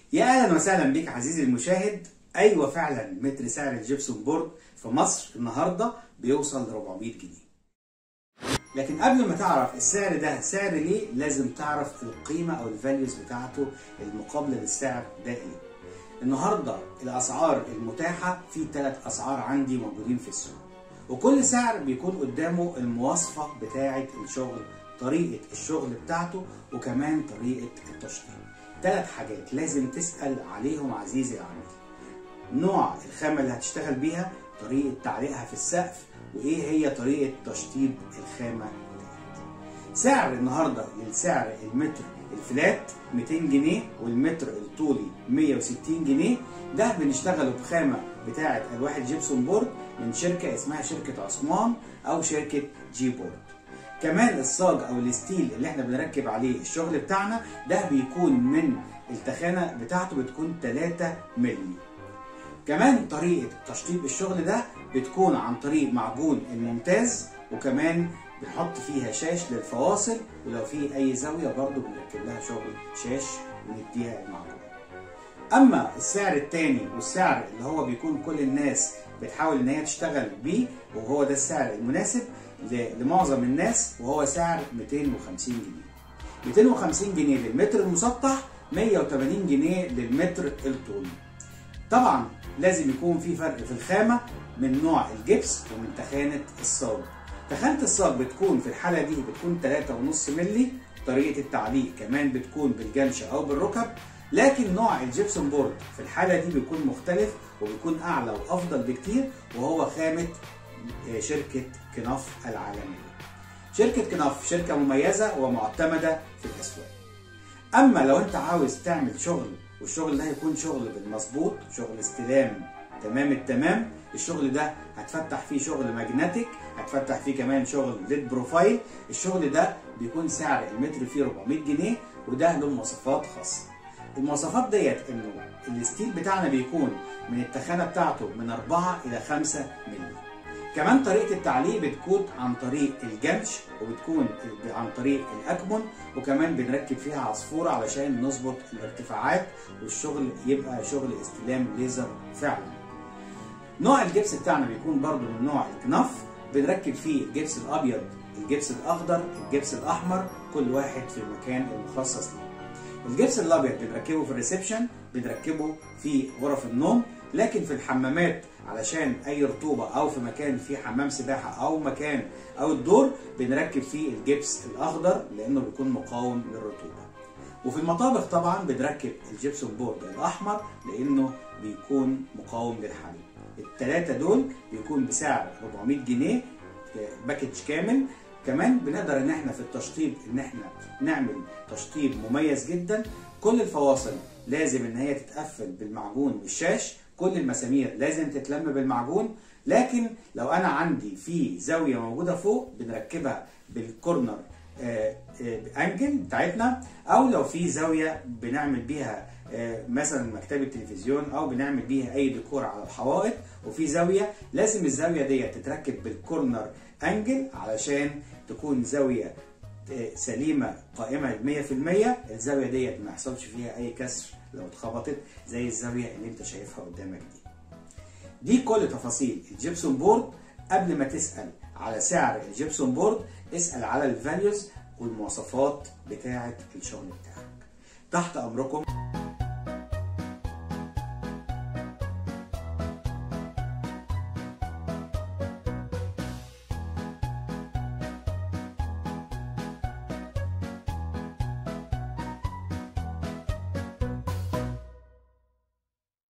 يا اهلا وسهلا بك عزيزي المشاهد ايوه فعلا متر سعر الجبسون بورد في مصر النهارده بيوصل ل 400 جنيه لكن قبل ما تعرف السعر ده سعر ليه لازم تعرف القيمه او الفاليوز بتاعته المقابله للسعر ده ايه النهارده الاسعار المتاحه في ثلاث اسعار عندي موجودين في السوق وكل سعر بيكون قدامه المواصفه بتاعه الشغل طريقه الشغل بتاعته وكمان طريقه التشطيب ثلاث حاجات لازم تسال عليهم عزيزي العميل نوع الخامه اللي هتشتغل بيها طريقه تعليقها في السقف وايه هي طريقه تشطيب الخامه ديت سعر النهارده للسعر المتر الفلات 200 جنيه والمتر الطولي 160 جنيه ده بنشتغله بخامه بتاعه الواح الجبسون بورد من شركه اسمها شركه عثمان او شركه جي بورد كمان الصاج او الستيل اللي احنا بنركب عليه الشغل بتاعنا ده بيكون من التخانه بتاعته بتكون 3 مللي كمان طريقه تشطيب الشغل ده بتكون عن طريق معجون الممتاز وكمان بنحط فيها شاش للفواصل ولو في اي زاويه برضو بنركب لها شغل شاش ونديها المعجون اما السعر التاني والسعر اللي هو بيكون كل الناس بتحاول ان هي تشتغل بيه وهو ده السعر المناسب لمعظم الناس وهو سعر 250 جنيه 250 جنيه للمتر المسطح 180 جنيه للمتر الطولي طبعا لازم يكون في فرق في الخامه من نوع الجبس ومن تخانه الصاج تخانه الصاج بتكون في الحاله دي بتكون 3.5 مللي طريقه التعليق كمان بتكون بالجنشه او بالركب لكن نوع الجبسون بورد في الحاله دي بيكون مختلف وبيكون اعلى وافضل بكتير وهو خامه شركه كناف العالميه شركه كناف شركه مميزه ومعتمده في الاسواق اما لو انت عاوز تعمل شغل والشغل ده هيكون شغل بالمظبوط شغل استلام تمام التمام الشغل ده هتفتح فيه شغل ماجنتيك هتفتح فيه كمان شغل ليد بروفايل الشغل ده بيكون سعر المتر فيه 400 جنيه وده له مواصفات خاصه المواصفات ديت انه الستيل بتاعنا بيكون من التخانه بتاعته من 4 الى 5 مللي كمان طريقه التعليق بتكون عن طريق الجنش وبتكون عن طريق الاكمون وكمان بنركب فيها عصفوره علشان نظبط الارتفاعات والشغل يبقى شغل استلام ليزر فعلا نوع الجبس بتاعنا بيكون برضو من نوع الكناف بنركب فيه الجبس الابيض الجبس الاخضر الجبس الاحمر كل واحد في المكان المخصص ليه الجبس الابيض بنركبه في الريسبشن بنركبه في غرف النوم لكن في الحمامات علشان اي رطوبه او في مكان فيه حمام سباحه او مكان او الدور بنركب فيه الجبس الاخضر لانه بيكون مقاوم للرطوبه وفي المطابخ طبعا بنركب الجبسون بورد الاحمر لانه بيكون مقاوم للحريق الثلاثه دول بيكون بسعر 400 جنيه باكج كامل كمان بنقدر ان احنا في التشطيب ان احنا نعمل تشطيب مميز جدا كل الفواصل لازم ان هي تتقفل بالمعجون والشاش كل المسامير لازم تتلم بالمعجون لكن لو انا عندي في زاويه موجوده فوق بنركبها بالكورنر آه آه انجل بتاعتنا او لو في زاويه بنعمل بيها آه مثلا مكتبه تلفزيون او بنعمل بيها اي ديكور على الحوائط وفي زاويه لازم الزاويه دي تتركب بالكورنر انجل علشان تكون زاويه سليمه قائمه 100% الزاويه ديت ما يحصلش فيها اي كسر لو اتخبطت زي الزاويه اللي انت شايفها قدامك دي. دي كل تفاصيل الجبسون بورد قبل ما تسال على سعر الجبسون بورد اسال على الفاليوز والمواصفات بتاعه الشغل بتاعك. تحت امركم